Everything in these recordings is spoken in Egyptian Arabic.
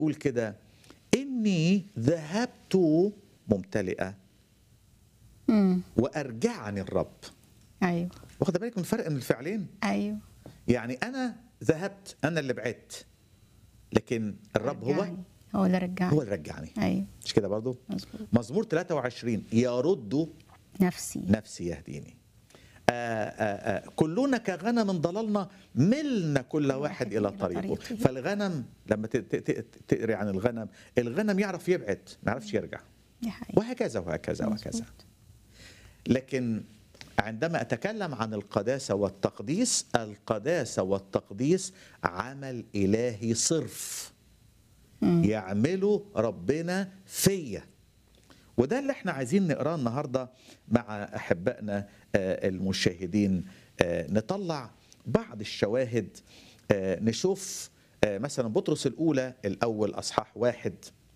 يقول كده إني ذهبت ممتلئة امم وأرجعني الرب ايوه واخد بالك من الفرق من الفعلين ايوه يعني أنا ذهبت أنا اللي بعدت لكن الرب هو رجعني. هو اللي رجعني هو اللي رجعني ايوه مش كده برضو مظبوط مزمور 23 يرد نفسي نفسي يهديني آآ آآ كلنا كغنم ضللنا ملنا كل واحد إلى طريقه طريقه. فالغنم لما ت- ت- ت- تقري عن الغنم الغنم يعرف يبعد ما يعرفش يرجع دي حقيقة وهكذا وهكذا وهكذا مظبوط. لكن عندما أتكلم عن القداسة والتقديس القداسة والتقديس عمل إلهي صرف مم. يعمله ربنا فيا وده اللي احنا عايزين نقراه النهارده مع احبائنا آه، المشاهدين آه، نطلع بعض الشواهد آه، نشوف آه، مثلا بطرس الاولى الاول اصحاح واحد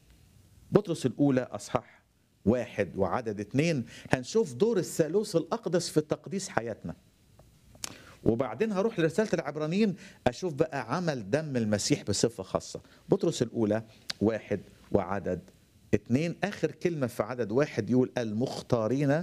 بطرس الاولى اصحاح واحد وعدد اثنين هنشوف دور الثالوث الاقدس في تقديس حياتنا وبعدين هروح لرساله العبرانيين اشوف بقى عمل دم المسيح بصفه خاصه بطرس الاولى واحد وعدد اثنين اخر كلمه في عدد واحد يقول المختارين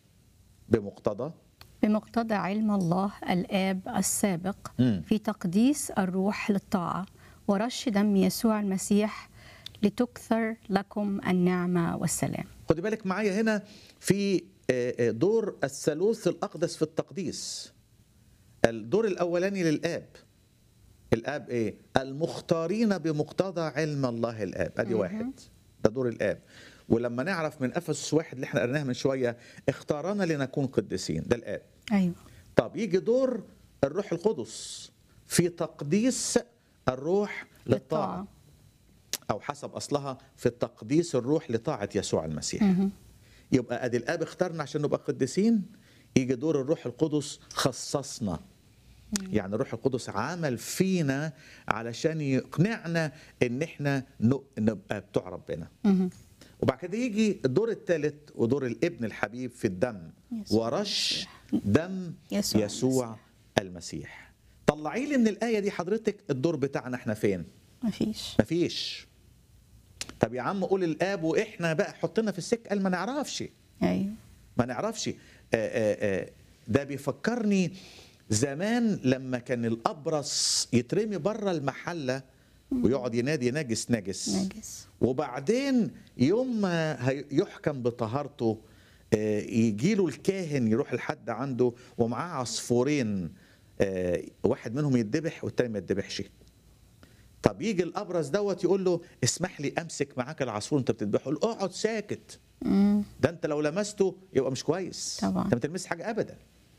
بمقتضى بمقتضى علم الله الآب السابق مم. في تقديس الروح للطاعة ورش دم يسوع المسيح لتكثر لكم النعمة والسلام خدي بالك معايا هنا في آه، آه، دور الثالوث الاقدس في التقديس الدور الاولاني للاب الاب ايه المختارين بمقتضى علم الله الاب ادي واحد ده دور الاب ولما نعرف من افسس واحد اللي احنا قريناها من شويه اختارنا لنكون قديسين ده الاب أيوة طب يجي دور الروح القدس في تقديس الروح للطاعه او حسب اصلها في تقديس الروح لطاعه يسوع المسيح مهم. يبقى ادي الاب اختارنا عشان نبقى قديسين يجي دور الروح القدس خصصنا يعني الروح القدس عمل فينا علشان يقنعنا ان احنا ن- نبقى بتوع ربنا مهم. وبعد كده يجي الدور الثالث ودور الابن الحبيب في الدم يسوع ورش دم يسوع يسوع المسيح طلعي لي من الايه دي حضرتك الدور بتاعنا احنا فين مفيش مفيش طب يا عم قول الاب واحنا بقى حطنا في السكه قال ما نعرفش أيوة ما نعرفش آه، آه، آه، ده بيفكرني زمان لما كان الابرص يترمي بره المحله ويقعد ينادي نجس نجس نجس وبعدين يوم ما هي- يحكم بطهارته يجي له الكاهن يروح لحد عنده ومعاه عصفورين آه، واحد منهم يتذبح والتاني ما يتذبحش طب يجي الابرص دوت يقول له اسمح لي امسك معاك العصفور انت بتذبحه يقول له اقعد ساكت مم. ده انت لو لمسته يبقى مش كويس طبعا. انت ما تلمس حاجه ابدا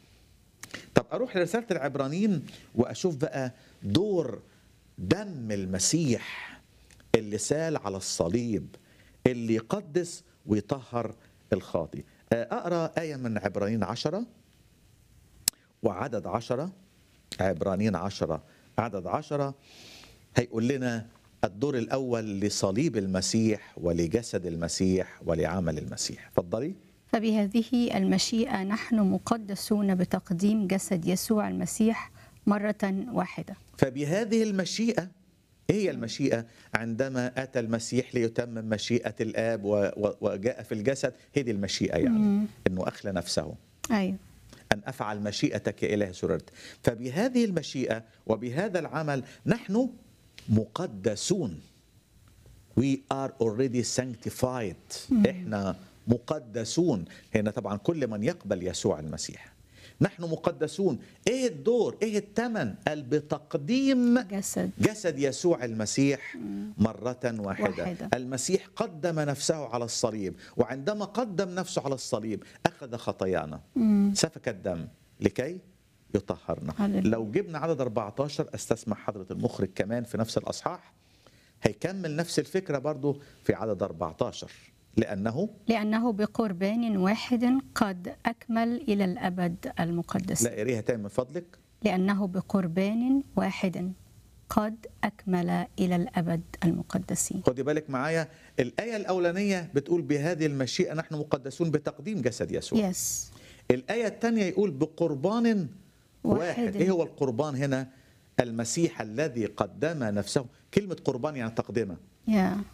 طب اروح لرساله العبرانيين واشوف بقى دور دم المسيح اللي سال على الصليب اللي يقدس ويطهر الخاطي آه، اقرا ايه من عبرانيين عشرة وعدد عشرة عبرانيين عشرة عدد عشرة هيقول لنا الدور الأول لصليب المسيح ولجسد المسيح ولعمل المسيح اتفضلي فبهذه المشيئة نحن مقدسون بتقديم جسد يسوع المسيح مرة واحدة فبهذه المشيئة ايه هي المشيئة عندما أتى المسيح ليتمم مشيئة الآب و- و- وجاء في الجسد هي دي المشيئة يعني أنه أخلى نفسه أيوة أن أفعل مشيئتك يا إله سررت فبهذه المشيئة وبهذا العمل نحن مقدسون We are already sanctified إحنا مقدسون هنا طبعا كل من يقبل يسوع المسيح نحن مقدسون ايه الدور ايه الثمن قال بتقديم جسد جسد يسوع المسيح مرة واحدة. واحدة. المسيح قدم نفسه على الصليب وعندما قدم نفسه على الصليب أخذ خطايانا سفك الدم لكي يطهرنا هللويا. لو جبنا عدد 14 استسمح حضرة المخرج كمان في نفس الأصحاح هيكمل نفس الفكرة برضو في عدد 14 لأنه لأنه بقربان واحد قد أكمل إلى الأبد المقدس لا قريها تاني من فضلك لأنه بقربان واحد قد أكمل إلى الأبد المقدسين خدي بالك معايا الآية الأولانية بتقول بهذه المشيئة نحن مقدسون بتقديم جسد يسوع يس الآية الثانية يقول بقربان واحد. واحد. إيه هو القربان هنا المسيح الذي قدم نفسه كلمة قربان يعني تقدمة يا